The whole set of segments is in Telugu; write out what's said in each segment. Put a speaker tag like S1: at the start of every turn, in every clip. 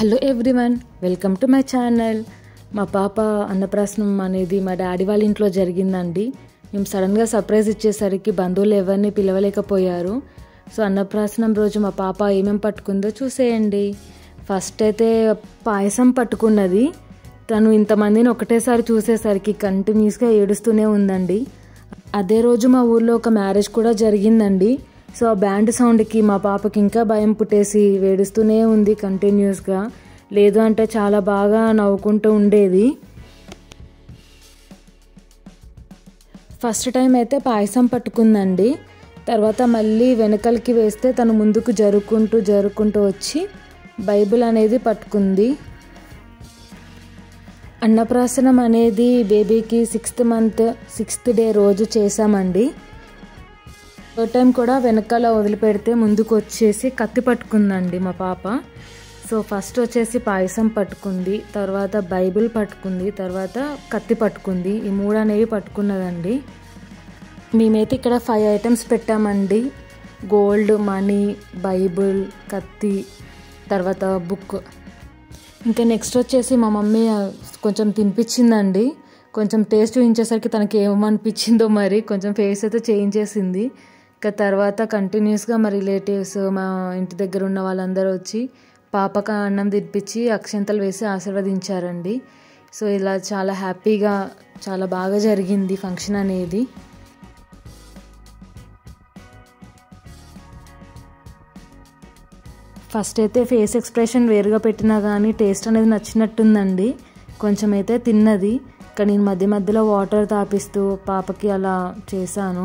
S1: hello everyone welcome to my channel మా పాప అన్నప్రాసనం అనేది మా డాడీ వాళ్ళ ఇంట్లో జరిగిందండి మేము సడన్గా సర్ప్రైజ్ ఇచ్చేసరికి బంధువులు ఎవరిని పిలవలేకపోయారు సో అన్నప్రాసనం రోజు మా పాప ఏమేం పట్టుకుందో చూసేయండి ఫస్ట్ అయితే పాయసం పట్టుకున్నది తను ఇంతమందిని ఒకటేసారి చూసేసరికి కంటిన్యూస్గా ఏడుస్తూనే ఉందండి అదే రోజు మా ఊర్లో ఒక మ్యారేజ్ కూడా జరిగిందండి సో ఆ బ్యాండ్ సౌండ్కి మా పాపకి ఇంకా భయం పుట్టేసి వేడుస్తూనే ఉంది కంటిన్యూస్గా లేదు అంటే చాలా బాగా నవ్వుకుంటూ ఉండేది ఫస్ట్ టైం అయితే పాయసం పట్టుకుందండి తర్వాత మళ్ళీ వెనకలకి వేస్తే తను ముందుకు జరుపుకుంటూ జరుపుకుంటూ వచ్చి బైబిల్ అనేది పట్టుకుంది అన్నప్రాసనం అనేది బేబీకి సిక్స్త్ మంత్ సిక్స్త్ డే రోజు చేసామండి థర్డ్ టైం కూడా వెనకాల వదిలిపెడితే ముందుకు వచ్చేసి కత్తి పట్టుకుందండి మా పాప సో ఫస్ట్ వచ్చేసి పాయసం పట్టుకుంది తర్వాత బైబిల్ పట్టుకుంది తర్వాత కత్తి పట్టుకుంది ఈ మూడు అనేవి పట్టుకున్నదండి మేమైతే ఇక్కడ ఫైవ్ ఐటమ్స్ పెట్టామండి గోల్డ్ మనీ బైబిల్ కత్తి తర్వాత బుక్ ఇంకా నెక్స్ట్ వచ్చేసి మా మమ్మీ కొంచెం తినిపించిందండి కొంచెం టేస్ట్ చూపించేసరికి తనకి ఏమనిపించిందో మరి కొంచెం ఫేస్ అయితే చేంజ్ చేసింది ఇంకా తర్వాత కంటిన్యూస్గా మా రిలేటివ్స్ మా ఇంటి దగ్గర ఉన్న వాళ్ళందరూ వచ్చి పాపకు అన్నం తినిపించి అక్షంతలు వేసి ఆశీర్వదించారండి సో ఇలా చాలా హ్యాపీగా చాలా బాగా జరిగింది ఫంక్షన్ అనేది ఫస్ట్ అయితే ఫేస్ ఎక్స్ప్రెషన్ వేరుగా పెట్టినా కానీ టేస్ట్ అనేది నచ్చినట్టుందండి కొంచెం అయితే తిన్నది కానీ నేను మధ్య మధ్యలో వాటర్ తాపిస్తూ పాపకి అలా చేశాను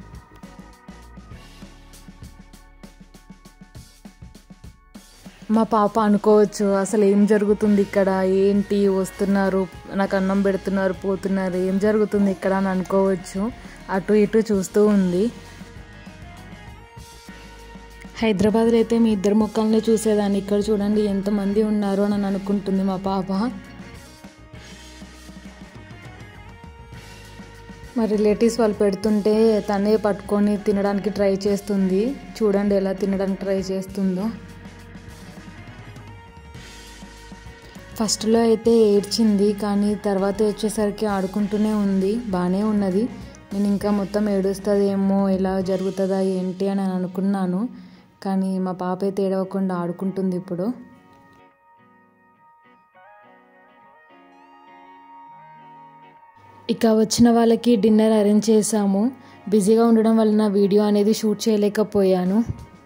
S1: మా పాప అనుకోవచ్చు అసలు ఏం జరుగుతుంది ఇక్కడ ఏంటి వస్తున్నారు నాకు అన్నం పెడుతున్నారు పోతున్నారు ఏం జరుగుతుంది ఇక్కడ అని అనుకోవచ్చు అటు ఇటు చూస్తూ ఉంది హైదరాబాద్లో అయితే మీ ఇద్దరు ముఖాలని చూసేదాన్ని ఇక్కడ చూడండి ఎంతమంది ఉన్నారు అని అనుకుంటుంది మా పాప మా రిలేటివ్స్ వాళ్ళు పెడుతుంటే తనే పట్టుకొని తినడానికి ట్రై చేస్తుంది చూడండి ఎలా తినడానికి ట్రై చేస్తుందో ఫస్ట్లో అయితే ఏడ్చింది కానీ తర్వాత వచ్చేసరికి ఆడుకుంటూనే ఉంది బాగానే ఉన్నది నేను ఇంకా మొత్తం ఏడుస్తుందేమో ఎలా జరుగుతుందా ఏంటి అని అనుకున్నాను కానీ మా పాప అయితే ఏడవకుండా ఆడుకుంటుంది ఇప్పుడు ఇక వచ్చిన వాళ్ళకి డిన్నర్ అరేంజ్ చేశాము బిజీగా ఉండడం వలన వీడియో అనేది షూట్ చేయలేకపోయాను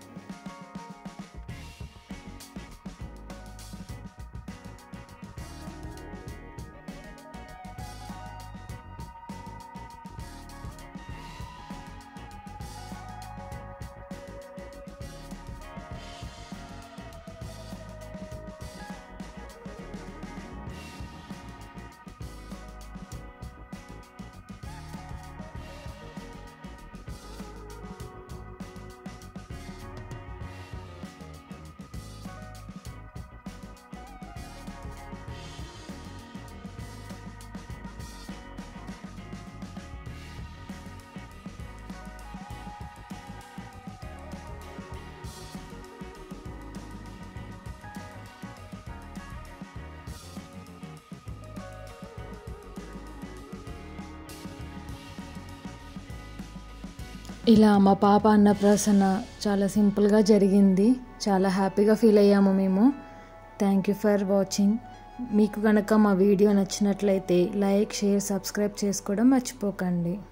S1: ఇలా మా పాప అన్నప్రాసన చాలా సింపుల్గా జరిగింది చాలా హ్యాపీగా ఫీల్ అయ్యాము మేము థ్యాంక్ యూ ఫర్ వాచింగ్ మీకు కనుక మా వీడియో నచ్చినట్లయితే లైక్ షేర్ సబ్స్క్రైబ్ చేసుకోవడం మర్చిపోకండి